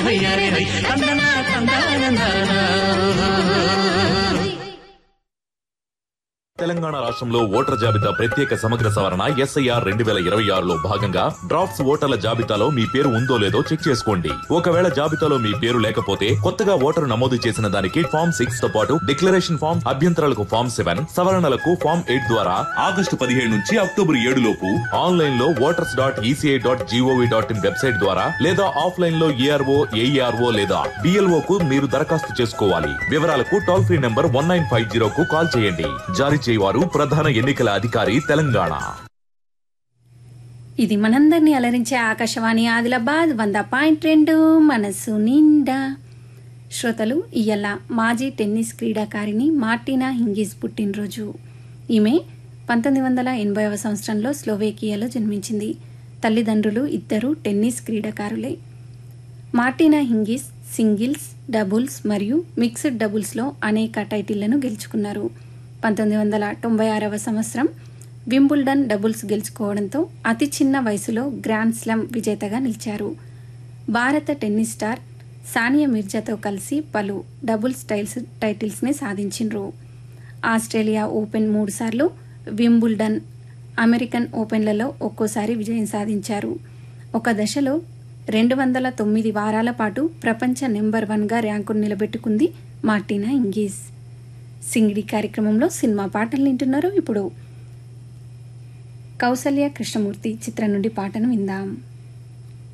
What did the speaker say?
high అరే high తందన తందన Telangana రాష్ట్రంలో voter జాబితా ప్రత్యేక సమగ్ర సవరణ ఎస్ఐఆర్ రెండు వేల ఇరవై ఆరులో భాగంగా డ్రాఫ్ట్స్ ఓటర్ల జాబితాలో మీ పేరు ఉందో లేదో చెక్ చేసుకోండి ఒకవేళ జాబితాలో మీ పేరు లేకపోతే కొత్తగా ఓటరు నమోదు చేసిన దానికి ఫామ్ సిక్స్ తో పాటు డిక్లరేషన్ ఫామ్ అభ్యంతరాలకు ఫామ్ సెవెన్ సవరణలకు ఫామ్ ఎయిట్ ద్వారా ఆగస్టు పదిహేడు నుంచి అక్టోబర్ ఏడు లోపు ఆన్లైన్ లో voters dot ECI dot GOV dot in website ద్వారా లేదా ఆఫ్లైన్ లో ఏఆర్ఓ ఏఈఆర్ఓ లేదా బిఎల్ఓ కు మీరు దరఖాస్తు చేసుకోవాలి వివరాలకు toll free number one nine five zero కు కాల్ చేయండి జారీ చేయవారు ప్రధాన ఎన్నికల అధికారి తెలంగాణ ఇది మనందరినీ అలరించే ఆకాశవాణి ఆదిలాబాద్ వంద పాయింట్ రెండు మనసు నిండా శ్రోతలు ఇయ్యల మాజీ టెన్నిస్ క్రీడాకారిణి మార్టినా హింగిస్ పుట్టినరోజు ఈమె పంతొమ్మిది వందల ఎనభైవ సంవత్సరంలో స్లోవేకియాలో జన్మించింది తల్లిదండ్రులు ఇద్దరు టెన్నిస్ క్రీడాకారులే మార్టినా హింగిస్ సింగిల్స్ డబుల్స్ మరియు మిక్స్డ్ డబుల్స్లో అనేక టైటిళ్లను గెలుచుకున్నారు పంతొమ్మిది వందల తొంభై ఆరవ సంవత్సరం వింబుల్డన్ డబుల్స్ గెలుచుకోవడంతో అతి చిన్న వయసులో గ్రాండ్ స్లామ్ విజేతగా నిలిచారు భారత టెన్నిస్ స్టార్ సానియా మిర్జాతో కలిసి పలు డబుల్స్ టైల్స్ టైటిల్స్ని సాధించిండ్రు ఆస్ట్రేలియా ఓపెన్ మూడుసార్లు వింబుల్డన్ అమెరికన్ ఓపెన్లలో ఒక్కోసారి విజయం సాధించారు ఒక దశలో రెండు వందల తొమ్మిది వారాల పాటు ప్రపంచ నెంబర్ వన్గా ర్యాంకును నిలబెట్టుకుంది మార్టినా ఇంగీస్ సింగిడి కార్యక్రమంలో సినిమా పాటలు వింటున్నారు ఇప్పుడు కౌసల్య కృష్ణమూర్తి చిత్రం నుండి పాటను విందాం